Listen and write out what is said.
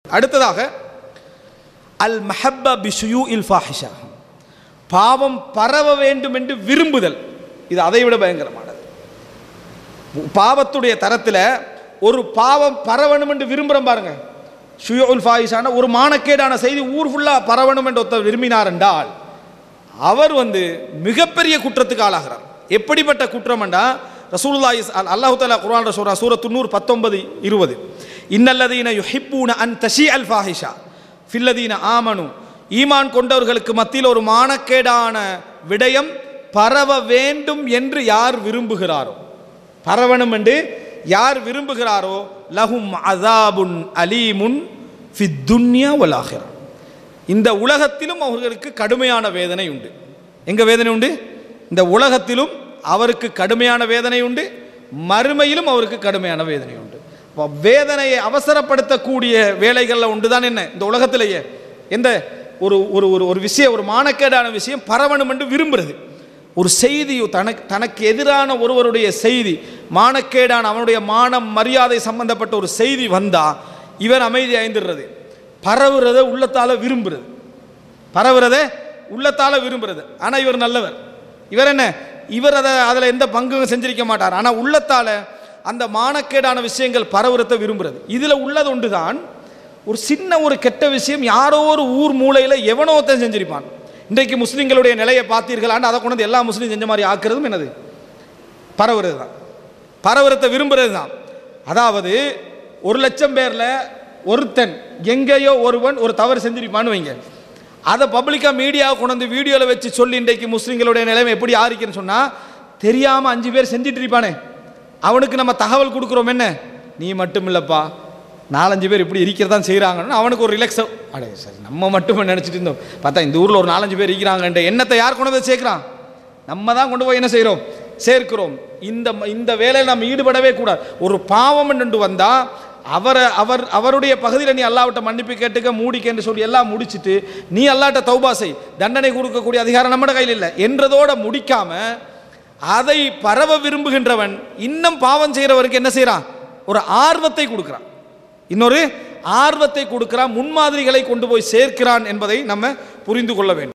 அடுத்ததாக அல் மஹப்பா பிஷுயூ இல் ஃபாஹிஷா பாவம் பரவ வேண்டும் என்று விரும்புதல் இது அதை விட பயங்கரமானது பாவத்துடைய தரத்தில் ஒரு பாவம் பரவணும் என்று விரும்புகிறோம் பாருங்க ஷுயோல் ஃபாயிஷான ஒரு மானக்கேடான செய்தி ஊர் ஃபுல்லாக பரவணும் என்று ஒருத்தர் விரும்பினார் என்றால் அவர் வந்து மிகப்பெரிய குற்றத்துக்கு ஆளாகிறார் எப்படிப்பட்ட குற்றம் என்றா ரசூலுல்லாஹி அல்லாஹு தாலா குர்ஆன்ல சொல்றா சூரத் தொண்ணூறு பத்தொன்பது இருபது இன்னல்லதீன யுஹிப்பூன அன் தஷி அல் ஃபாஹிஷா ஃபில்லதீன ஆமனு ஈமான் கொண்டவர்களுக்கு மத்தியில் ஒரு மானக்கேடான விடயம் பரவ வேண்டும் என்று யார் விரும்புகிறாரோ பரவணும் என்று யார் விரும்புகிறாரோ லஹும் அதாபுன் அலீமுன் ஃபித் துன்யா வல் ஆஹிரா இந்த உலகத்திலும் அவர்களுக்கு கடுமையான வேதனை உண்டு எங்க வேதனை உண்டு இந்த உலகத்திலும் அவருக்கு கடுமையான வேதனை உண்டு மறுமையிலும் அவருக்கு கடுமையான வேதனை உண்டு அப்ப வேதனையை அவசரப்படுத்தக்கூடிய வேலைகளில் உண்டு தான் என்ன இந்த உலகத்திலேயே எந்த ஒரு ஒரு ஒரு ஒரு விஷயம் ஒரு மானக்கேடான விஷயம் பரவணும் என்று விரும்புறது ஒரு செய்தி தனக்கு தனக்கு எதிரான ஒருவருடைய செய்தி மானக்கேடான அவனுடைய மானம் மரியாதை சம்பந்தப்பட்ட ஒரு செய்தி வந்தா இவன் அமைதி ஐந்துடுறது பரவுறத உள்ளத்தால விரும்புறது பரவுறத உள்ளத்தால விரும்புறது ஆனா இவர் நல்லவர் இவர் என்ன இவர் அதை அதில் எந்த பங்கும் செஞ்சிருக்க மாட்டார் ஆனா உள்ளத்தால அந்த மானக்கேடான விஷயங்கள் பரவுறத விரும்புறது இதுல உள்ளது ஒன்றுதான் ஒரு சின்ன ஒரு கெட்ட விஷயம் யாரோ ஒரு ஊர் மூலையில எவனோ ஒருத்தன் செஞ்சிருப்பான் இன்றைக்கு முஸ்லிம்களுடைய நிலையை பார்த்தீர்களான்னு அதை கொண்டு வந்து எல்லா முஸ்லீம் செஞ்ச மாதிரி ஆக்குறதும் என்னது பரவுறது தான் பரவுறத்தை விரும்புறது தான் அதாவது ஒரு லட்சம் பேரில் ஒருத்தன் எங்கேயோ ஒருவன் ஒரு தவறு செஞ்சிருப்பான்னு வைங்க அதை பப்ளிக்காக மீடியாவை கொண்டு வந்து வீடியோவில் வச்சு சொல்லி இன்றைக்கு முஸ்லீம்களுடைய நிலைமை எப்படி ஆரிக்குன்னு சொன்னால் தெரியாமல் அஞ்சு பேர் செஞ்சுட்டு இருப்பானே அவனுக்கு நம்ம தகவல் கொடுக்குறோம் என்ன நீ மட்டும் இல்லைப்பா நாலஞ்சு பேர் இப்படி இருக்கிறதான் செய்கிறாங்கன்னு அவனுக்கு ஒரு ரிலாக்ஸ் அடே சரி நம்ம மட்டும் நினச்சிட்டு இருந்தோம் பார்த்தா இந்த ஊரில் ஒரு நாலஞ்சு பேர் இருக்கிறாங்கன்ற எண்ணத்தை யார் கொண்டு வந்து சேர்க்குறான் நம்ம தான் கொண்டு போய் என்ன செய்கிறோம் சேர்க்கிறோம் இந்த இந்த வேலையில் நம்ம ஈடுபடவே கூடாது ஒரு பாவம் என்று வந்தால் அவரை அவர் அவருடைய பகுதியில் நீ அல்லாவிட்ட மன்னிப்பு கேட்டுக்க மூடிக்கன்னு சொல்லி எல்லாம் முடிச்சிட்டு நீ அல்லாட்ட தௌபா செய் தண்டனை கொடுக்கக்கூடிய அதிகாரம் நம்மட கையில் இல்லை என்றதோட முடிக்காம அதை பரவ விரும்புகின்றவன் இன்னும் பாவம் செய்கிறவருக்கு என்ன செய்கிறான் ஒரு ஆர்வத்தை கொடுக்குறான் இன்னொரு ஆர்வத்தை கொடுக்கிறான் முன்மாதிரிகளை கொண்டு போய் சேர்க்கிறான் என்பதை நம்ம புரிந்து கொள்ள வேண்டும்